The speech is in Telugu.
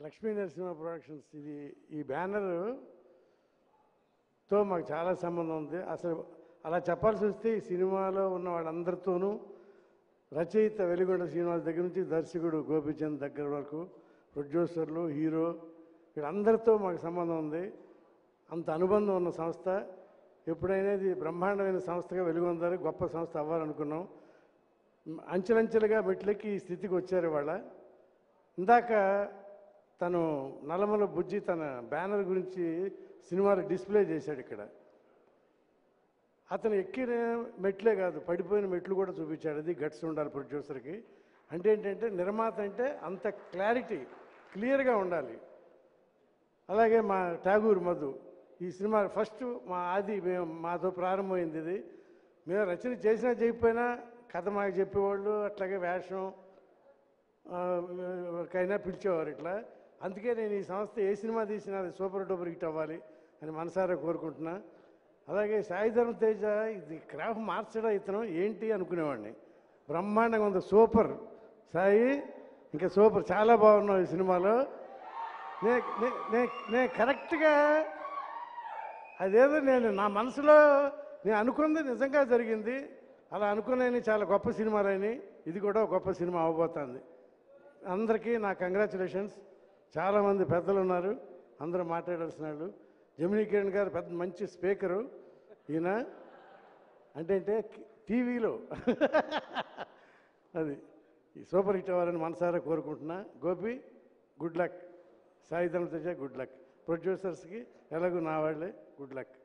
లక్ష్మీ నరసింహ ప్రొడక్షన్స్ ఇది ఈ బ్యానర్ తో మాకు చాలా సంబంధం ఉంది అసలు అలా చెప్పాల్సి వస్తే ఈ సినిమాలో ఉన్న వాళ్ళందరితోనూ రచయిత వెలిగొండ శ్రీనివాస్ దగ్గర నుంచి దర్శకుడు గోపీచంద్ దగ్గర వరకు ప్రొడ్యూసర్లు హీరో వీళ్ళందరితో మాకు సంబంధం ఉంది అంత అనుబంధం ఉన్న సంస్థ ఎప్పుడైనా ఇది బ్రహ్మాండమైన సంస్థగా వెలుగొందారు గొప్ప సంస్థ అవ్వాలనుకున్నాం అంచెలంచెలుగా మెట్లెక్కి ఈ స్థితికి వచ్చారు వాళ్ళ ఇందాక తను నల్లమల బుజ్జి తన బ్యానర్ గురించి సినిమాలు డిస్ప్లే చేశాడు ఇక్కడ అతను ఎక్కిన మెట్లే కాదు పడిపోయిన మెట్లు కూడా చూపించాడు అది గట్స్ ఉండాలి ప్రొడ్యూసర్కి అంటే ఏంటంటే నిర్మాత అంటే అంత క్లారిటీ క్లియర్గా ఉండాలి అలాగే మా ఠాగూర్ మధు ఈ సినిమా ఫస్ట్ మా ఆది మేము మాతో ప్రారంభమైంది ఇది మేము రచన చేసినా చేయకపోయినా కథ మాకు చెప్పేవాళ్ళు అట్లాగే వేషం ఆ, కైనా పిలిచేవారు ఇట్లా అందుకే నేను ఈ సంస్థ ఏ సినిమా తీసినా అది సూపర్ డూపర్ హిట్ అవ్వాలి అని మనసారా కోరుకుంటున్నా అలాగే సాయి ధర్మ తేజ ఇది క్రాఫ్ట్ మార్చడం ఇతను ఏంటి అనుకునేవాడిని బ్రహ్మాండంగా ఉంది సూపర్ సాయి ఇంకా సూపర్ చాలా బాగున్నావు ఈ సినిమాలో నే నే- నే నేను కరెక్ట్గా అదేదో నేను నా మనసులో నేను అనుకున్నది నిజంగా జరిగింది అలా అనుకునేవి చాలా గొప్ప సినిమాలని ఇది కూడా ఒక గొప్ప సినిమా అవ్వబోతుంది అందరికీ నా కంగ్రాచులేషన్స్ చాలామంది పెద్దలు ఉన్నారు అందరూ మాట్లాడాల్సిన వాళ్ళు జమినీ కిరణ్ గారు పెద్ద మంచి స్పీకరు ఈయన అంటే అంటే టీవీలో అది ఈ సూపర్ హిట్ అవ్వాలని మనసారా కోరుకుంటున్నా గోపి గుడ్ లక్ సాయి ధర్మ తేజ గుడ్ లక్ ప్రొడ్యూసర్స్కి ఎలాగో నా వాళ్ళే గుడ్ లక్